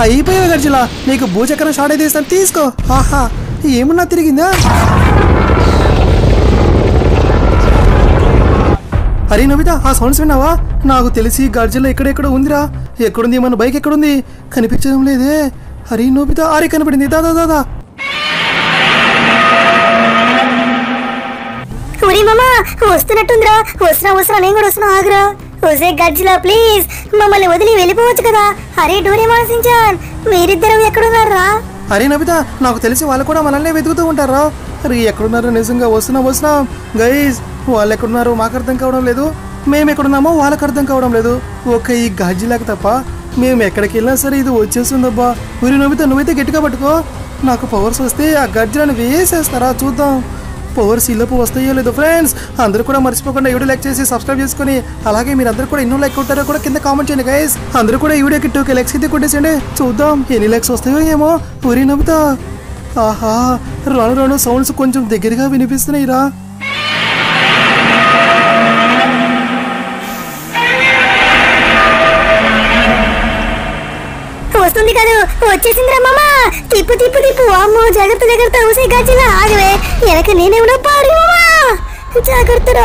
అయిపోయావు గర్జిలా నీకు భూచక్రం షార్ట్ అయితే ఇస్తాను తీసుకో ఆహా ఏమన్నా తిరిగిందా అరే నవిత ఆ సౌండ్స్ విన్నావా నాకు తెలిసి గర్జల ఎక్కడెక్కడ ఉందిరా ఎక్కడుంది మన బైక్ ఎక్కడుంది కనిపించడం లేదే అరే నోబిత అరే కనపడింది దాదా దాదా ఒరి మామా వస్తున్నట్టుందిరా వస్తున్నా వస్తున్నా నేను కూడా వస్తున్నా ఆగురా ఒసే గజ్జిలా ప్లీజ్ మమ్మల్ని వదిలి వెళ్ళిపోవచ్చు కదా అరే డోరేమాన్ సించాన్ మీరిద్దరం ఎక్కడున్నారా అరే నవిత నాకు తెలిసి వాళ్ళు కూడా మనల్ని వెతుకుతూ ఉంటారా అరే ఎక్కడున్నారో నిజంగా వస్తున్నాం వస్తున్నాం గైజ్ వాళ్ళు ఎక్కడున్నారో మాకు అర్థం కావడం లేదు మేము ఎక్కడున్నామో వాళ్ళకి అర్థం కావడం లేదు ఒక్క ఈ గాజిలాకి తప్ప మేము ఎక్కడికి వెళ్ళినా సరే ఇది వచ్చేస్తుందబ్బా ఊరి నవ్వితే నువ్వైతే గట్టిగా పట్టుకో నాకు పవర్స్ వస్తే ఆ గర్జలను వేసేస్తారా చూద్దాం పవర్స్ ఇల్లపు వస్తాయో లేదో ఫ్రెండ్స్ అందరూ కూడా మర్చిపోకుండా ఈ వీడియో లైక్ చేసి సబ్స్క్రైబ్ చేసుకొని అలాగే మీరు అందరూ కూడా ఎన్నో లైక్ కొట్టారో కూడా కింద కామెంట్ చేయండి గైస్ అందరూ కూడా ఈ వీడియోకి టూ కే లైక్స్ అయితే కొట్టేసండి చూద్దాం ఎన్ని లైక్స్ వస్తాయో ఏమో ఊరి నవ్వుతా ఆహా రాను రాను సౌండ్స్ కొంచెం దగ్గరగా వినిపిస్తున్నాయి రా వస్తుంది కాదు వచ్చేసిందిరా మామా తిప్పు తిప్పు తిప్పు అమ్మో జాగ్రత్త జాగ్రత్త ఊసే గజ్జిలా ఆగవే వెనక నేనేమన్నా పారి మామా జాగ్రత్తరా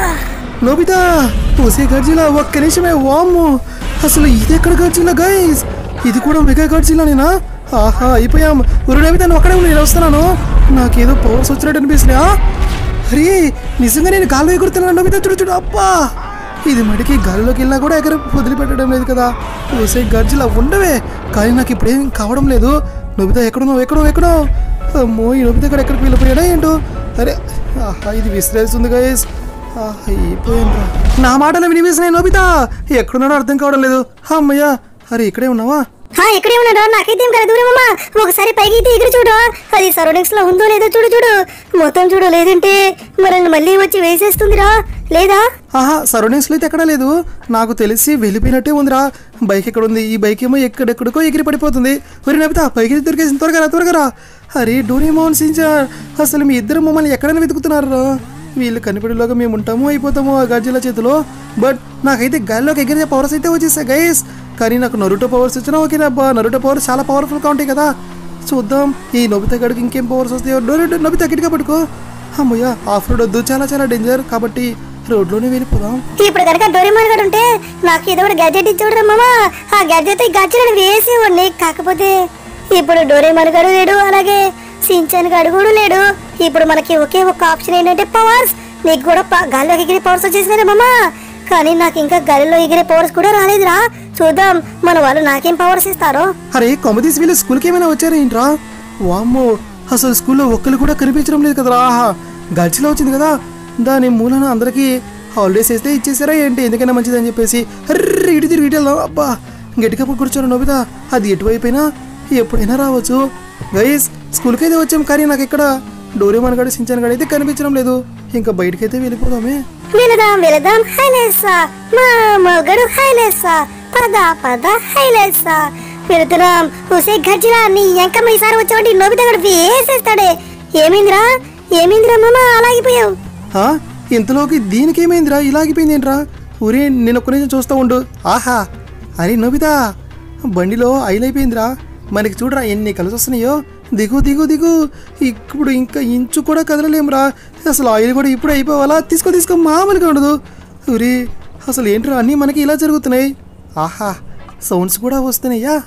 నోబితా పూసే గర్జిలా ఒక్క నిమిషమే వామ్ము అసలు ఇది ఎక్కడ గర్జిలా గైస్ ఇది కూడా మెగా గర్జిలానేనా ఆహా అయిపోయాం ఊరు నోబితా నువ్వు అక్కడే ఉండు, నేను వస్తున్నాను నాకేదో పవర్స్ వచ్చినట్టు అనిపిస్తున్నాయి ఆ? అరే నిజంగా నేను గాల్లో ఎగురుతున్నాను నోబితా చూడు చూడు అబ్బా ఇది మడికి గాలిలోకి వెళ్ళినా కూడా ఎగర వదిలిపెట్టడం లేదు కదా పూసే గర్జిలా ఉండవే కానీ నాకు ఇప్పుడేం కావడం లేదు నోబితా ఎక్కడున్నావు ఎక్కడో ఎక్కడో అమ్మో ఈ నోబితా ఇక్కడ ఎక్కడికి వెళ్ళిపోయాడా ఏంటో అరే ఆహా ఇది విసిరేస్తుంది గైస్ అయిపోయిండ్రా నా మాటలు వినిపిస్తున్నాయి నోబితా ఎక్కడున్నాడో అర్థం కావడం లేదు అమ్మయ్యా అరే ఇక్కడే ఉన్నావా హా ఎక్కడే ఉన్నాడా నాకైతే ఏం కదా దూరం అమ్మా ఒకసారి పైకి అయితే ఎగిరి చూడు అది సరౌండింగ్స్ లో ఉందో లేదో చూడు చూడు మొత్తం చూడు లేదంటే మనల్ని మళ్ళీ వచ్చి వేసేస్తుందిరా లేదా ఆహా సరౌండింగ్స్లో అయితే ఎక్కడా లేదు నాకు తెలిసి వెళ్ళిపోయినట్టే ఉందిరా బైక్ ఎక్కడ ఉంది ఈ బైక్ ఏమో ఎక్కడెక్కడికో ఎగిరి పడిపోతుంది ఒరే నబితా బైక్ అయితే దొరికేసింది త్వరగా రా, త్వరగా రా అరే డోరేమోహన్ సించార్ అసలు మీ ఇద్దరు మమ్మల్ని ఎక్కడైనా వెతుకుతున్నారు వీళ్ళు కనిపెడేలోగా మేము ఉంటాము అయిపోతాము ఆ గజ్జల చేతిలో బట్ నాకైతే గాలిలోకి ఎగిరే పవర్స్ అయితే వచ్చేసాయి గైస్ కానీ నాకు నరుటో పవర్స్ వచ్చినా ఓకేనా అబ్బా నరుటో పవర్స్ చాలా పవర్ఫుల్గా ఉంటాయి కదా చూద్దాం ఈ నొబితా గడికి ఇంకేం పవర్స్ వస్తాయో డోరే నొబితా గట్టిగా పట్టుకో అమ్మయ్య ఆఫ్ రోడ్ వద్దు చాలా చాలా డేంజర్ కాబట్టి రోడ్లోనే వెళ్ళిపోదాం ఇప్పుడు కనుక డోరేమాన్ గడు ఉంటే నాకు ఏదో ఒకటి గ్యాడ్జెట్ ఇచ్చి చూడరా మామా ఆ గ్యాడ్జెట్ ఈ గజ్జలను వేసేవాడిని కాకపోతే ఇప్పుడు డోరేమాన్ గడు లేడు అలాగే సించాన్ గడు కూడా లేడు ఇప్పుడు మనకి ఒకే ఒక ఆప్షన్ ఏంటంటే పవర్స్ నీకు కూడా ప- గాలిలోకి ఎగిరే పవర్స్ వచ్చేసినారా మామా కానీ నాకు ఇంకా గాలిలో ఎగిరే పవర్స్ కూడా రాలేదురా చూద్దాం మన వాళ్ళు నాకేం పవర్స్ ఇస్తారో అరే కొమ్మదీసి వీళ్ళు స్కూల్కి ఏమైనా వచ్చారా ఏంట్రా వామ్మో అసలు స్కూల్లో ఒక్కరు కూడా కనిపించడం లేదు కదరా ఆహా గడిచిలో వచ్చింది కదా దాని మూలన అందరికీ హాలిడేస్ వేస్తే ఇచ్చేసారా ఏంటి ఎందుకైనా మంచిది అని చెప్పేసి అర్రే ఇటు తిరిగి ఇటు వెళ్దాం అబ్బా గట్టిగా కూర్చోను నోబితా అది ఎటువైపోయినా ఎప్పుడైనా రావచ్చు గైస్ స్కూల్కి అయితే వచ్చాం కానీ నాకు ఇక్కడ డోరేమాన్ గడి సించాన్ గడి అయితే కనిపించడం లేదు ఇంకా బయటకైతే వెళ్ళిపోదామే వెళదాం వెళదాం హైలేసా మా మొగడు హైలేసా పద పద హైలేసా వెళుతున్నాం హుసే గజ్జిలా నీ ఎంకమ్మ ఈసారి వచ్చావంటే నోబితా గడు వేసేస్తాడే ఏమైందిరా ఏమైందిరా మామ అలాగిపోయావు ఆ? ఇంతలోకి దీనికి ఏమైందిరా ఇలాగిపోయింది ఏంట్రా ఊరే నేను ఒక్క నిమిషం చూస్తూ ఉండు ఆహా అని నోబితా బండిలో ఆయిల్ అయిపోయిందిరా మనకి చూడరా ఎన్ని కలిసి వస్తున్నాయో దిగు దిగు దిగు ఇప్పుడు ఇంకా ఇంచు కూడా కదలలేమురా అసలు ఆయిల్ కూడా ఇప్పుడు అయిపోవాలా తీసుకో తీసుకో మామూలుగా ఉండదు ఊరి అసలు ఏంట్రా అన్నీ మనకి ఇలా జరుగుతున్నాయి ఆహా సౌండ్స్ కూడా వస్తున్నాయా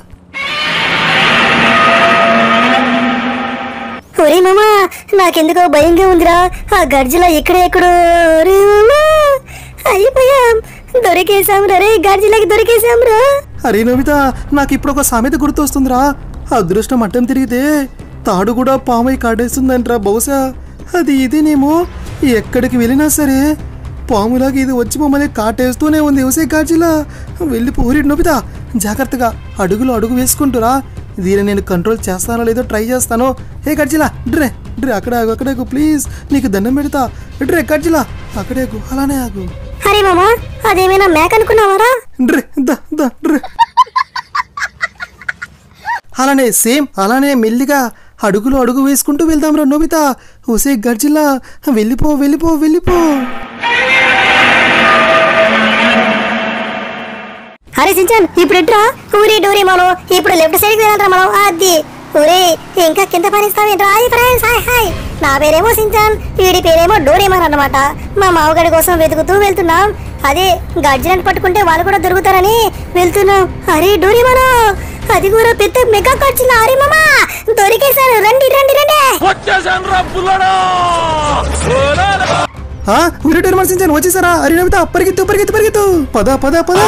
ఒరే మామ నాకెందుకో భయంగా ఉందిరా ఆ గర్జిలా ఇక్కడే ఎక్కడో ఒరే మామా అయిపోయాం దొరికేసాం రే గర్జిలాకి దొరికేసాం రా అరే నవిత నాకు ఇప్పుడు ఒక సామెత గుర్తొస్తుందిరా అదృష్టం అడ్డం తిరిగితే తాడు కూడా పామై కాడేస్తుందంట్రా బహుశా అది ఇదేనేమో ఎక్కడికి వెళ్ళినా సరే పాములాగా ఇది వచ్చి మమ్మల్ని కాటేస్తూనే ఉంది ఒసే కాచిలా వెళ్ళి పోరి నొబితా జాగ్రత్తగా అడుగులు అడుగు వేసుకుంటురా దీన్ని నేను కంట్రోల్ చేస్తానో లేదో ట్రై చేస్తాను ఏ కడ్జిలా డ్రే డ్రే అక్కడే ఆగు అక్కడే ఆగు ప్లీజ్ నీకు దండం పెడతా డ్రే కడ్జిలా అక్కడే ఆగు అలానే ఆగు అరే మామ అదేమైనా మేక అనుకున్నావారా డ్రే ద ద డ్రే అలానే సేమ్ అలానే మెల్లిగా అడుగులు అడుగు వేసుకుంటూ వెళ్దాం రా నోబితా ఒసే గర్జిల్లా వెళ్ళిపో వెళ్ళిపో వెళ్ళిపో అరే సించాన్ ఇప్పుడు ఎట్రా ఊరి డోరీ మనం ఇప్పుడు లెఫ్ట్ సైడ్కి వెళ్ళరా మనం అది ఊరే ఇంకా కింద పనిస్తావేంట్రా హాయ్ ఫ్రెండ్స్ హాయ్ హాయ్ నా పేరేమో సించాన్ వీడి పేరేమో డోరేమాన్ అన్నమాట మా మామగాడి కోసం వెతుకుతూ వెళ్తున్నాం అదే గర్జనని పట్టుకుంటే వాళ్ళు కూడా దొరుకుతారని వెళ్తున్నాం అరే డోరేమాను అది కూడా పెద్ద మెగా ఖర్చులు అరే మామా దొరికేశారు రండి రండి రండి ఆ ఊరి డోరేమాన్ సించాన్ వచ్చేసారా అరే నవ్వుతా పరిగెత్తు పరిగెత్తు పరిగెత్తు పద పద పద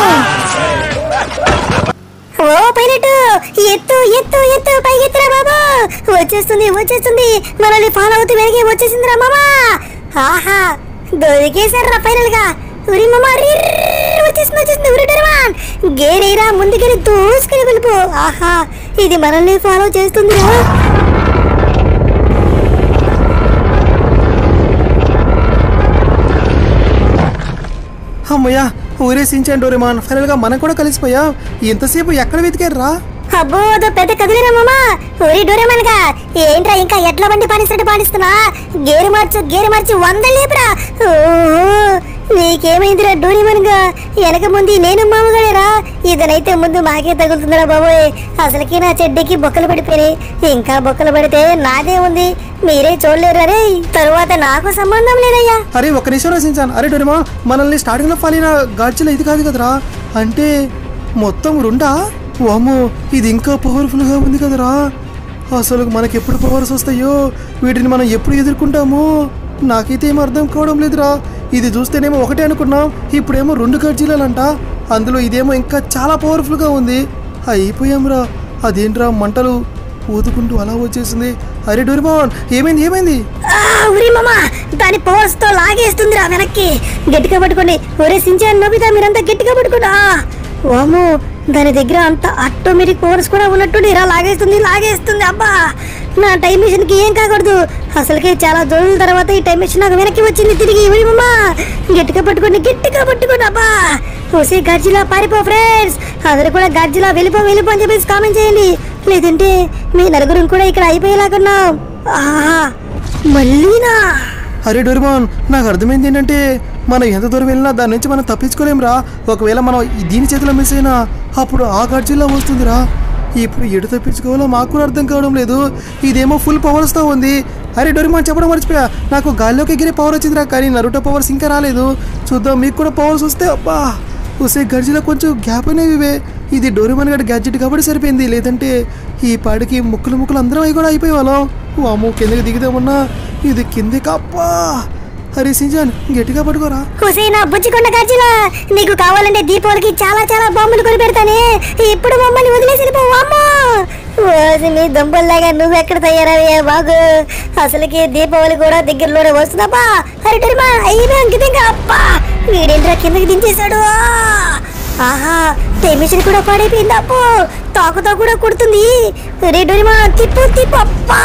ఓ పైలట్ ఎత్తు ఎత్తు ఎత్తు పైకెత్తురా బాబు వచ్చేస్తుంది వచ్చేస్తుంది మనల్ని ఫాలో అవుతూ వెనకే వచ్చేసిందిరా మామా ఆహా దొరికేశారా ఫైనల్ గా ఉరి మామా రిర్ వచ్చేసింది వచ్చేసింది ఉరి డర్మాన్ గేరేరా ముందుకెళ్ళి దూసుకుని వెళ్ళిపో ఆహా ఇది మనల్ని ఫాలో చేస్తుందిరా అమ్మయ్యా ఊరే సించాన్ డోరేమాన్ ఫైనల్ గా మనం కూడా కలిసిపోయా ఎంతసేపు ఎక్కడ వెతికారా అబ్బో అదో పెద్ద కదిలేరా మామా ఊరి డోరేమన్గా ఏంట్రా ఇంకా ఎట్ల బండి పాడిస్తున్నట్టు పాడిస్తున్నా గేరు మార్చు గేరు మార్చి వంద లేపురా ఓహో నీకేమైందిరా డోరేమన్గా వెనక ముందు నేను మామగాడేరా ఇదనైతే ముందు మాకే తగులుతుందిరా బాబోయ్ అసలుకి నా చెడ్డకి బొక్కలు పడిపోయినాయి ఇంకా బొక్కలు పడితే నాదే ఉంది మీరే చూడలేరు అరే తరువాత నాకు సంబంధం లేదయ్యా అరే ఒక్క నిమిషం రసించాను అరే డోరేమాన్ మనల్ని స్టార్టింగ్ లో ఫాలిన గాడ్జిలా ఇది కాదు కదరా అంటే మొత్తం రెండా వామో ఇది ఇంకా పవర్ఫుల్ గా ఉంది కదరా అసలు మనకి ఎప్పుడు పవర్స్ వస్తాయో వీటిని మనం ఎప్పుడు ఎదుర్కొంటామో నాకైతే ఏం అర్థం కావడం లేదురా ఇది చూస్తేనేమో ఒకటే అనుకున్నాం ఇప్పుడేమో రెండు గడ్జీలాలంట అందులో ఇదేమో ఇంకా చాలా పవర్ఫుల్గా ఉంది అయిపోయాంరా అదేంట్రా మంటలు ఊదుకుంటూ అలా వచ్చేసింది అరే డోరిమాన్ ఏమైంది ఏమైంది ఆ, ఉరి మామ దాని పవర్స్ తో లాగేస్తుందిరా వెనక్కి గట్టిగా పట్టుకోండి ఒరే సించాన్ నోబితా మీరంతా గట్టిగా పట్టుకోండి ఆ, వామ్మో దాని దగ్గర అంత ఆటోమేటిక్ పవర్స్ కూడా ఉన్నట్టు ఇలా లాగేస్తుంది లాగేస్తుంది అబ్బా నా టైం మిషన్ కి ఏం కాకూడదు అసలుకే చాలా రోజుల తర్వాత ఈ టైం మిషన్ నాకు వెనక్కి వచ్చింది తిరిగి ఉరి మామ గట్టిగా పట్టుకోండి గట్టిగా పట్టుకోండి అబ్బా ఓసే గర్జిలా పారిపో ఫ్రెండ్స్ అందరూ కూడా గర్జిలా వెళ్ళిపో వెళ్ళిపో అని చెప్పేసి కామెంట్ చేయండి లేదంటే మీ నలుగురు కూడా ఇక్కడ అయిపోయేలాగున్నాం ఆహా మళ్ళీనా అరే డోరిమాన్ నాకు అర్థమైంది ఏంటంటే మనం ఎంత దూరం వెళ్ళినా దాని నుంచి మనం తప్పించుకోలేంరా ఒకవేళ మనం ఈ దీని చేతిలో మిస్ అయినా అప్పుడు ఆ గడ్జిల్లా వస్తుందిరా ఇప్పుడు ఎటు తప్పించుకోవాలో మాకు కూడా అర్థం కావడం లేదు ఇదేమో ఫుల్ పవర్స్తో ఉంది అరే డోరిమాన్ చెప్పడం మర్చిపోయా నాకు గాల్లోకి ఎగిరే పవర్ వచ్చిందిరా కానీ నరుటో పవర్స్ ఇంకా రాలేదు చూద్దాం మీకు కూడా పవర్స్ వస్తే అబ్బా వస్తే గడిచిలో కొంచెం గ్యాప్ అనేవి ఇవే ఇది డోరిమాన్ గడి గ్యాడ్జెట్ కాబట్టి సరిపోయింది లేదంటే ఈ పాడికి ముక్కలు ముక్కలు అందరం అవి కూడా అయిపోయే వాళ్ళం వాము కిందకి దిగుదామన్నా ఇది కిందకి అబ్బా హరి సింజాన్ గట్టిగా పట్టుకోరా హుసేనా బుజ్జికొండ గజ్జిలా నీకు కావాలంటే దీపావళికి చాలా చాలా బాంబులు కొని పెడతానే ఇప్పుడు మమ్మల్ని వదిలేసి వెళ్ళిపోవు అమ్మో ఓసి నీ దుంపల్లాగా నువ్వు ఎక్కడ తయారయ్యా బాగు అసలుకి దీపావళి కూడా దగ్గరలోనే వస్తుందబ్బా అరే టర్మా అయినా ఇంకా అబ్బా వీడేంట్రా కిందకి దించేశాడు ఆహా టెమిషన్ కూడా పాడైపోయింది అప్పో తాకుతో కూడా కుడుతుంది రే డోరిమా తిప్పు తిప్పు అబ్బా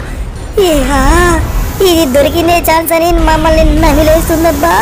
ఏహా ఇది దొరికిందే ఛాన్స్ అని మమ్మల్ని నమిలేస్తుందబ్బా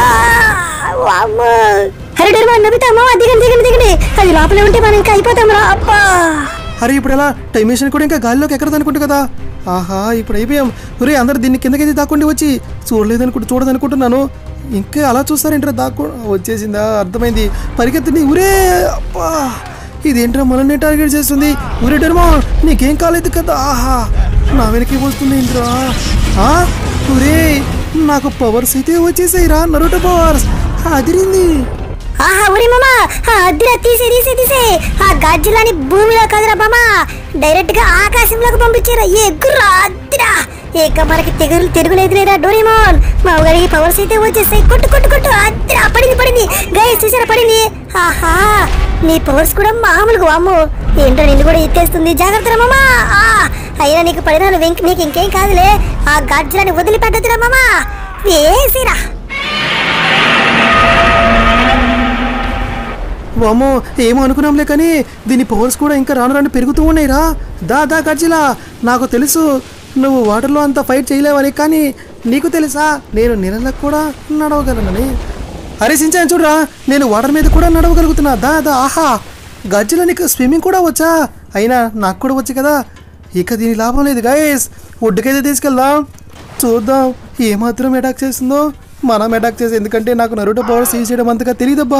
వామ్మో అరే డోరిమా నవ్వుతామా దిగండి దిగండి దిగండి అది లోపల ఉంటే మనం ఇంకా అయిపోతాం రా అబ్బా అరే ఇప్పుడు ఎలా టైం మిషన్ కూడా ఇంకా గాలిలోకి ఎక్కడదు అనుకుంటా కదా ఆహా ఇప్పుడు అయిపోయాం ఒరే అందరు దీన్ని కిందకి దాక్కుండి వచ్చి చూడలేదనుకుంటు చూడదనుకుంటున్నాను ఇంకా అలా చూస్తారేంట్రా దాక్కు వచ్చేసిందా అర్థమైంది పరిగెత్తండి ఊరే అబ్బా ఇదేంట్రా మనల్ని టార్గెట్ చేస్తుంది ఊరే డర్మా నీకేం కాలేదు కదా ఆహా నా వెనకే వస్తుంది ఏంట్రా ఆ? ఊరే నాకు పవర్స్ అయితే వచ్చేసాయిరా నరుట పవర్స్ అదిరింది ఆహా ఒరి మామా ఆ అద్దిరా తీసే తీసే తీసే ఆ గజ్జలాని భూమిలో కదరా మామా డైరెక్ట్ గా ఆకాశంలోకి పంపించారా ఎగురా అద్దిరా ఇక మనకి తెగులు తిరుగులేదు లేదా డోరేమోన్ మా ఊరికి పవర్స్ అయితే వచ్చేస్తాయి కొట్టు కొట్టు కొట్టు అద్దిరా పడింది పడింది గైస్ చూసారా పడింది ఆహా నీ పవర్స్ కూడా మామూలుగా వాము ఏంటో నిన్ను కూడా ఎత్తేస్తుంది జాగ్రత్త మామా ఆ, అయినా నీకు పడినా నువ్వు ఇంక నీకు ఇంకేం కాదులే ఆ గజ్జలాని వదిలిపెట్టదురా మామా వేసిరా వామో ఏమో అనుకున్నాంలే కానీ దీని పవర్స్ కూడా ఇంకా రాను రాను పెరుగుతూ ఉన్నాయిరా దా దా గర్జిలా నాకు తెలుసు నువ్వు వాటర్లో అంత ఫైట్ చేయలేవని కానీ నీకు తెలుసా నేను నీళ్ళకు కూడా నడవగలనని అరే సించాను చూడరా నేను వాటర్ మీద కూడా నడవగలుగుతున్నా దా దా ఆహా గర్జిలా నీకు స్విమ్మింగ్ కూడా వచ్చా అయినా నాకు కూడా వచ్చు కదా ఇక దీని లాభం లేదు గైస్ ఒడ్డుకైతే తీసుకెళ్దాం చూద్దాం ఏమాత్రం అటాక్ చేస్తుందో మనం అటాక్ చేసి ఎందుకంటే నాకు నరుటో పవర్ సీజ్ చేయడం అంతగా తెలియదబ్బా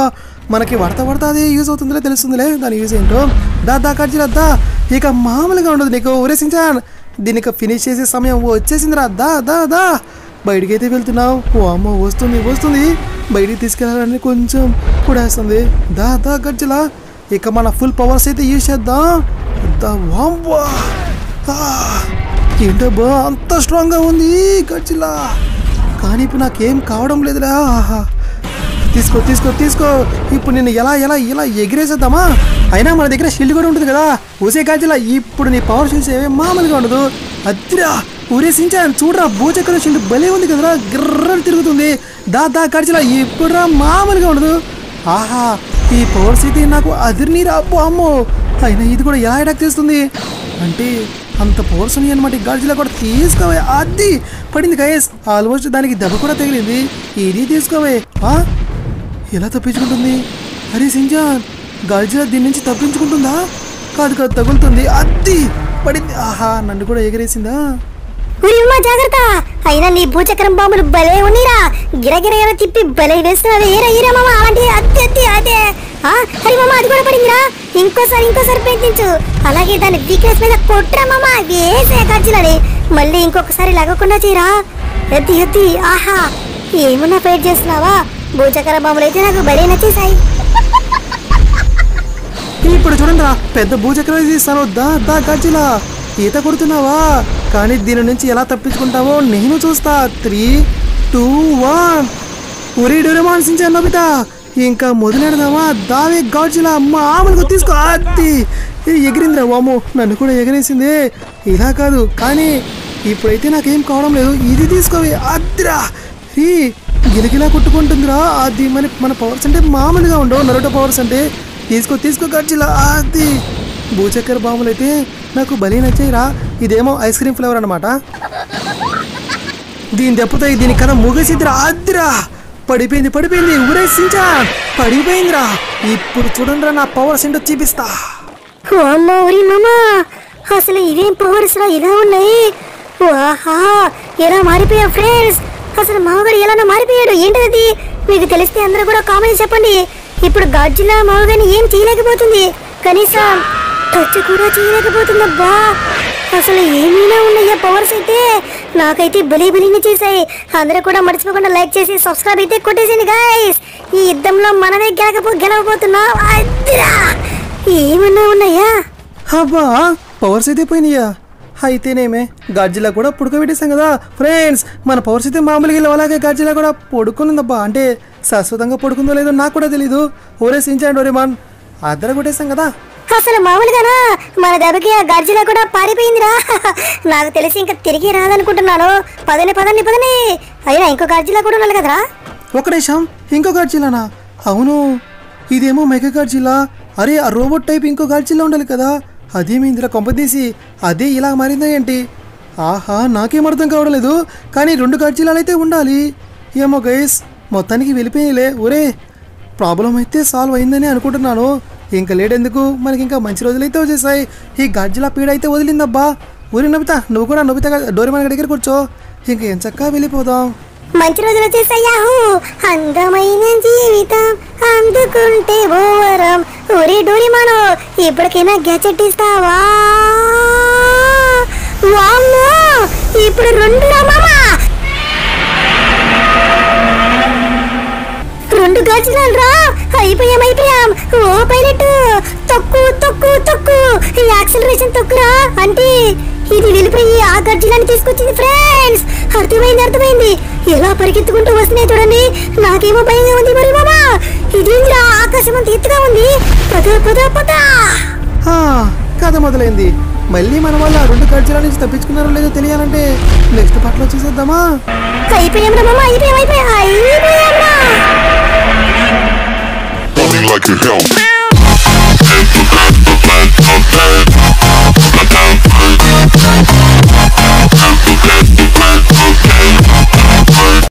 మనకి వడత వడత అదే యూజ్ అవుతుందిలే తెలుస్తుందిలే దాని యూజ్ ఏంటో దా దా గడ్జిలా దా ఇక మామూలుగా ఉండదు నీకు ఉరేసించాన్ దీన్ని ఇక ఫినిష్ చేసే సమయం వచ్చేసిందిరా దా దా దా బయటికైతే వెళ్తున్నావు ఓ అమ్మ వస్తుంది వస్తుంది బయటికి తీసుకెళ్ళాలని కొంచెం కూడేస్తుంది దా దా గజ్జలా ఇక మన ఫుల్ పవర్స్ అయితే యూజ్ చేద్దాం దా వామ్మా. ఆ, ఏంటబ్బా అంత స్ట్రాంగ్గా ఉంది గజ్జిలా కానీ ఇప్పుడు నాకేం కావడం లేదురా ఆహా. తీసుకో తీసుకో తీసుకో ఇప్పుడు నేను ఎలా ఎలా ఎలా ఎగిరేసేద్దామా అయినా మన దగ్గర షీల్డ్ కూడా ఉంటుంది కదా ఊసే కాల్చిలా ఇప్పుడు నీ పవర్ చూసే మామూలుగా ఉండదు అద్దిరా ఊరేసించాను చూడరా భూచక్ర షీల్డ్ భలే ఉంది కదరా గిర్రని తిరుగుతుంది దా దా కాల్చిలా ఇప్పుడు మామూలుగా ఉండదు ఆహా ఈ పవర్స్ అయితే నాకు అదిరినీరా అబ్బో అమ్మో అయినా ఇది కూడా ఎలా అటాక్ చేస్తుంది అంటే అంత పవర్స్ ఉన్నాయి అనమాట ఈ గాడ్జిలా కూడా తీసుకోవే అది పడింది గైస్ ఆల్మోస్ట్ దానికి దెబ్బ కూడా తగిలింది ఇది తీసుకోవే ఆ? ఎలా తప్పించుకుంటుంది అరే సింజాన్ గాల్జిలా దీని నుంచి తప్పించుకుంటుందా కాదు కాదు తగులుతుంది అది పడింది ఆహా నన్ను కూడా ఎగరేసిందా ఉరి ఉమ్మా జాగ్రత్త అయినా నీ భూచక్రం బాంబులు భలే ఉన్నీరా గిరగిర గిర తిప్పి భలే వేస్తున్నావు ఏరా ఏరా మామ అలాంటి అత్తి అత్తి అదే ఆ, అరే మామ అది కూడా పడిందిరా ఇంకోసారి ఇంకోసారి ప్రయత్నించు అలాగే దాని వీక్నెస్ మీద కొట్రా మామ వేసే ఖర్చులని మళ్ళీ ఇంకొకసారి లగకుండా చేయరా ఎత్తి ఎత్తి ఆహా ఏమన్నా ఫైట్ చేస్తున్నావా భూచక్ర బాంబులు అయితే నాకు భలే నచ్చేసాయి ఇప్పుడు చూడండి రా పెద్ద భూచక్రం తీస్తాను దా దా గజ్జిలా ఈత కొడుతున్నావా కానీ దీని నుంచి ఎలా తప్పించుకుంటావో నేను చూస్తా త్రీ టూ వన్ ఒరే డోరేమాన్ సించాను నోబితా ఇంకా మొదలెడదామా దావే గాడ్జిలా మామూలుగా తీసుకో అత్తి ఇది ఎగిరిందిరా వాము నన్ను కూడా ఎగరేసింది ఇలా కాదు కానీ ఇప్పుడైతే నాకేం కావడం లేదు ఇది తీసుకోవే అద్దిరా ఈ గిలగిలా కొట్టుకుంటుందిరా అది మన మన పవర్స్ అంటే మామూలుగా ఉండవు నరోటో పవర్స్ అంటే తీసుకో తీసుకో గడ్జిలా అది భూచక్కెర బాంబులు అయితే నాకు బలి నచ్చాయిరా ఇదేమో ఐస్ క్రీమ్ ఫ్లేవర్ అనమాట దీని దెబ్బతో దీని కథ ముగిసిద్దిరా అద్దిరా పడిపోయింది పడిపోయింది ఊరేసించా పడిపోయిందిరా ఇప్పుడు చూడండిరా నా పవర్స్ ఏంటో చూపిస్తా ఓ అమ్మ ఊరి మామ అసలు ఇవేం పవర్స్ రా ఇలా ఉన్నాయి వాహా ఎలా మారిపోయా ఫ్రెండ్స్ అసలు మామగారు ఎలానో మారిపోయాడు ఏంటది మీకు తెలిస్తే అందరూ కూడా కామెంట్ చెప్పండి ఇప్పుడు గాడ్జిలా మామగారిని ఏం చేయలేకపోతుంది కనీసం టచ్ కూడా చేయలేకపోతుందబ్బా అసలు ఏమైనా ఉన్నాయా పవర్స్ అయితే నాకైతే బలి బలిని చేశాయి అందరూ కూడా మర్చిపోకుండా లైక్ చేసి సబ్స్క్రైబ్ అయితే కొట్టేసింది గాయస్ ఈ యుద్ధంలో మనమే గెలకపో గెలవబోతున్నాం అద్దిరా ఏమన్నా ఉన్నాయా అబ్బా పవర్స్ అయితే పోయినాయా అయితేనేమే గజ్జిలా కూడా పుడకబెట్టేసాం కదా ఫ్రెండ్స్ మన పవర్స్ అయితే మామూలుగా ఇలా అలాగే గజ్జిలా కూడా పడుకునిందబ్బా అంటే శాశ్వతంగా పడుకుందో లేదో నాకు కూడా తెలీదు ఓరే సించాడు ఓరేమాన్ అద్దర కొట్టేసాం కదా అసలు మామూలుగానా మన దెబ్బకి ఆ గర్జన కూడా పారిపోయిందిరా నాకు తెలిసి ఇంకా తిరిగి రాదనుకుంటున్నాను పదని పదండి పదని అయినా ఇంకో గర్జన కూడా ఉండాలి కదరా ఒక నిమిషం ఇంకో గాడ్జిలానా అవును ఇదేమో మెగా గాడ్జిలా అరే ఆ రోబోట్ టైప్ ఇంకో గాడ్జిలా ఉండాలి కదా అదేమి ఇందులో కొంపదీసి అదే ఇలా మారిందా ఏంటి ఆహా నాకేం అర్థం కావడం లేదు కానీ రెండు గాడ్జిలాలు అయితే ఉండాలి ఏమో గైస్ మొత్తానికి వెళ్ళిపోయిలే ఒరే ప్రాబ్లం అయితే సాల్వ్ అయిందని అనుకుంటున్నాను ఇంకా లేడెందుకు మనకి ఇంకా మంచి రోజులైతే వచ్చేసాయి ఈ గజ్జిలా పీడ అయితే వదిలిందబ్బా ఊరి నబితా నువ్వు కూడా నబితా డోరేమాన్ దగ్గర కూర్చో ఇంకా ఏం చక్కగా వెళ్ళిపోదాం మంచి రోజులు వచ్చేసాయాహు అందమైన జీవితం అందుకుంటే ఓవరం ఒరే డోరిమాను ఇప్పటికైనా గ్యాచెట్ ఇస్తావా వామ్మో ఇప్పుడు రెండు రా మామా రెండు గజాలు రా అయిపోయాం అయిపోయాం ఓ పైలట్ తొక్కు తొక్కు తొక్కు ఈ యాక్సిలరేషన్ తొక్కురా అంటే ఇది వెళ్ళిపోయి ఆ గర్జిలాన్ని తీసుకొచ్చింది ఫ్రెండ్స్ అర్థమైంది అర్థమైంది ఎలా పరిగెత్తుకుంటూ వస్తున్నాయి చూడండి నాకేమో భయంగా ఉంది మరి మామా ఇదేంద్రా ఆకాశం అంత ఎత్తుగా ఉంది పద పద పద ఆ, కథ మొదలైంది మళ్ళీ మన వల్ల రెండు గడ్జల నుంచి తప్పించుకున్నారో లేదో తెలియాలంటే నెక్స్ట్ పాటలో చూసేద్దామా అయిపోయాం రా మామా అయిపోయాం అయిపోయాం అయిపోయాం రా Running like a hell.